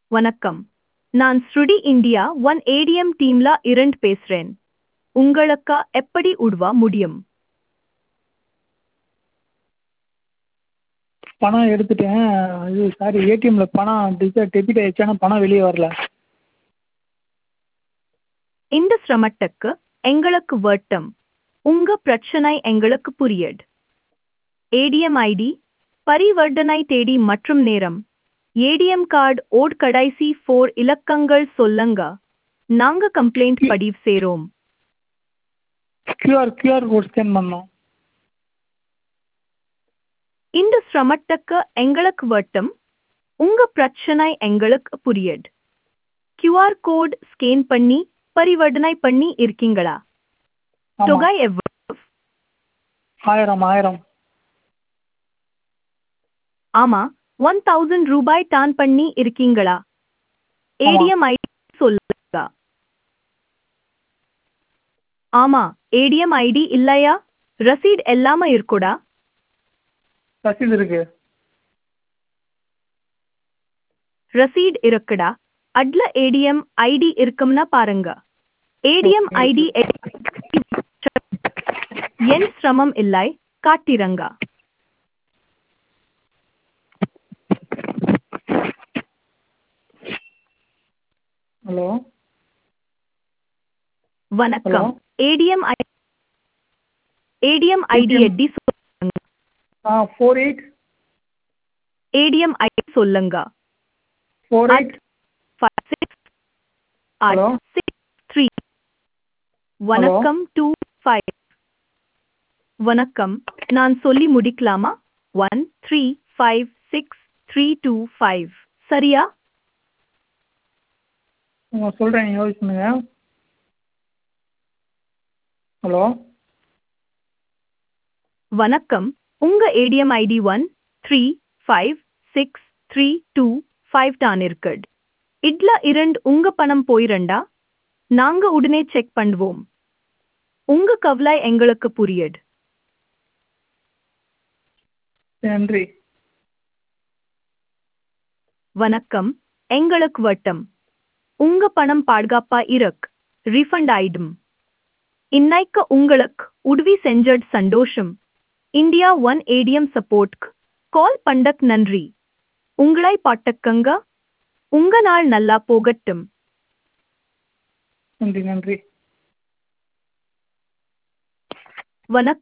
வணக்கம் நான் ஸ்ருடி இந்தியா ஒன் ஏடிஎம் டீம்ல இருந்து பேசுறேன் உங்களுக்கு எப்படி உதவ முடியும் பணம் எடுத்துட்டேன் இது சாரி ஏடிஎம்மில் பணம் டிஜிட்டல் டெபிட் ஆயிடுச்சு ஆனால் பணம் வெளியே வரல இந்த சிரமத்துக்கு எங்களுக்கு வருத்தம் உங்க பிரச்சனை எங்களுக்கு புரியுது ஏடிஎம் ஐடி பரிவர்த்தனை தேதி மற்றும் நேரம் ஏடிஎம் கார்டு ஓட் கடைசி ஃபோர் இலக்கங்கள் சொல்லுங்க நாங்க கம்ப்ளைண்ட் பதிவு செய்றோம் கியூஆர் கியூஆர் கோட் ஸ்கேன் பண்ணோம் இந்த சிரமத்துக்கு எங்களுக்கு வருத்தம் உங்க பிரச்சனை எங்களுக்கு புரியுது கியூஆர் கோட் ஸ்கேன் பண்ணி பரிவர்த்தனை பண்ணி இருக்கீங்களா ஆமாம் தொகை எவ்வளவு ஆயிரம் ஆயிரம் ஆமா ஒன் தௌசண்ட் ரூபாய் டான் பண்ணி இருக்கீங்களா ஏடிஎம் ஐடி சொல்லுங்க ஆமா ஏடிஎம் ஐடி இல்லையா ரசீட் எல்லாம இருக்குடா ரசீது இருக்கு ரசீட் இருக்குடா அட்ல ஏடிஎம் ஐடி இருக்கும்னா பாருங்க ஏடிஎம் ஐடி என் சிரமம் இல்லை காட்டிரங்க ஹலோ வணக்கம் ஏடிஎம் ஏடிஎம் ஐடி ATM. எட்டி சொல்லுங்க ஆ ஃபோர் எயிட் ஏடிஎம் ஐடி சொல்லுங்க four eight five six Hello? Six three வணக்கம் டூ ஃபைவ் வணக்கம் நான் சொல்லி முடிக்கலாமா one three five six three two five சரியா நான் சொல்கிறேன் யோசிச்சு பண்ணுங்க ஹலோ வணக்கம் உங்க ATM ID one three five six three two five தான் இருக்குது இட்ல இரண்டு உங்க பணம் போயிரண்டா நாங்க உடனே செக் பண்ணுவோம் உங்க கவலை எங்களுக்கு புரியுது நன்றி வணக்கம் எங்களுக்கு வட்டம் உங்க பணம் பாதுகாப்பா இருக் ரீஃபண்ட் ஆயிடும் இன்னைக்கு உங்களுக்கு உதவி செஞ்சது சந்தோஷம் இந்தியா ஒன் ஏடிஎம் சப்போர்ட்க்கு கால் பண்டக் நன்றி உங்களை பாட்டக்கங்க உங்க நாள் நல்லா போகட்டும் நன்றி நன்றி வணக்கம்